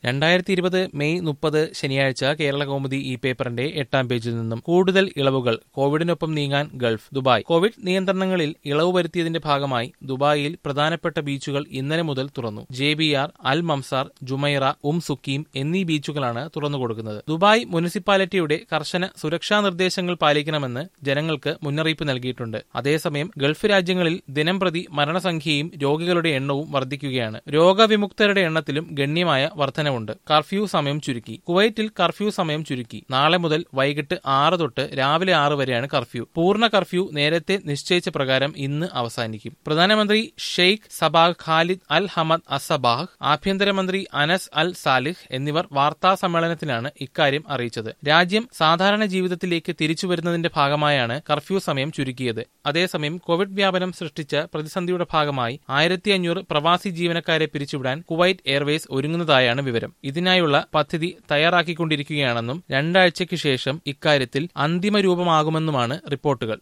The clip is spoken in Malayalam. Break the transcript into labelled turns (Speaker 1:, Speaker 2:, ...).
Speaker 1: രണ്ടായിരത്തി ഇരുപത് മെയ് മുപ്പത് ശനിയാഴ്ച കേരള കൗമുദി ഈ പേപ്പറിന്റെ എട്ടാം പേജിൽ നിന്നും കൂടുതൽ ഇളവുകൾ കോവിഡിനൊപ്പം നീങ്ങാൻ ഗൾഫ് ദുബായ് കോവിഡ് നിയന്ത്രണങ്ങളിൽ ഇളവ് വരുത്തിയതിന്റെ ഭാഗമായി ദുബായിൽ പ്രധാനപ്പെട്ട ബീച്ചുകൾ ഇന്നലെ മുതൽ തുറന്നു J B R Al Mamzar Jumeirah Umm Suqeim എന്നീ ബീച്ചുകളാണ് തുറന്നുകൊടുക്കുന്നത് ദുബായ് മുനിസിപ്പാലിറ്റിയുടെ കർശന സുരക്ഷാ നിർദ്ദേശങ്ങൾ പാലിക്കണമെന്ന് ജനങ്ങൾക്ക് മുന്നറിയിപ്പ് നൽകിയിട്ടുണ്ട് അതേസമയം ഗൾഫ് രാജ്യങ്ങളിൽ ദിനംപ്രതി മരണസംഖ്യയും രോഗികളുടെ എണ്ണവും വർദ്ധിക്കുകയാണ് രോഗവിമുക്തരുടെ എണ്ണത്തിലും ഗണ്യമായ വർധനവുണ്ട് കർഫ്യൂ സമയം ചുരുക്കി കുവൈറ്റിൽ കർഫ്യൂ സമയം ചുരുക്കി നാളെ മുതൽ വൈകിട്ട് ആറ് തൊട്ട് രാവിലെ ആറ് വരെയാണ് കർഫ്യൂ പൂർണ്ണ കർഫ്യൂ നേരത്തെ നിശ്ചയിച്ച പ്രകാരം ഇന്ന് അവസാനിക്കും പ്രധാനമന്ത്രി Sheikh Sabah Khalid Al Hamad Al Sabah ആഭ്യന്തരമന്ത്രി അനസ് അൽ സാലിഹ് എന്നിവർ വാർത്താ സമ്മേളനത്തിലാണ് ഇക്കാര്യം അറിയിച്ചത് രാജ്യം സാധാരണ ജീവിതത്തിലേക്ക് തിരിച്ചു വരുന്നതിന്റെ ഭാഗമായാണ് കർഫ്യൂ സമയം ചുരുക്കിയത് അതേസമയം കോവിഡ് വ്യാപനം സൃഷ്ടിച്ച പ്രതിസന്ധിയുടെ ഭാഗമായി ആയിരത്തി അഞ്ഞൂറ് പ്രവാസി ജീവനക്കാരെ പിരിച്ചുവിടാൻ കുവൈറ്റ് എയർവേസ് ഒരുങ്ങുന്നതായാണ് വിവരം ഇതിനായുള്ള പദ്ധതി തയ്യാറാക്കിക്കൊണ്ടിരിക്കുകയാണെന്നും രണ്ടാഴ്ചയ്ക്ക് ശേഷം ഇക്കാര്യത്തിൽ അന്തിമ രൂപമാകുമെന്നുമാണ് റിപ്പോർട്ടുകൾ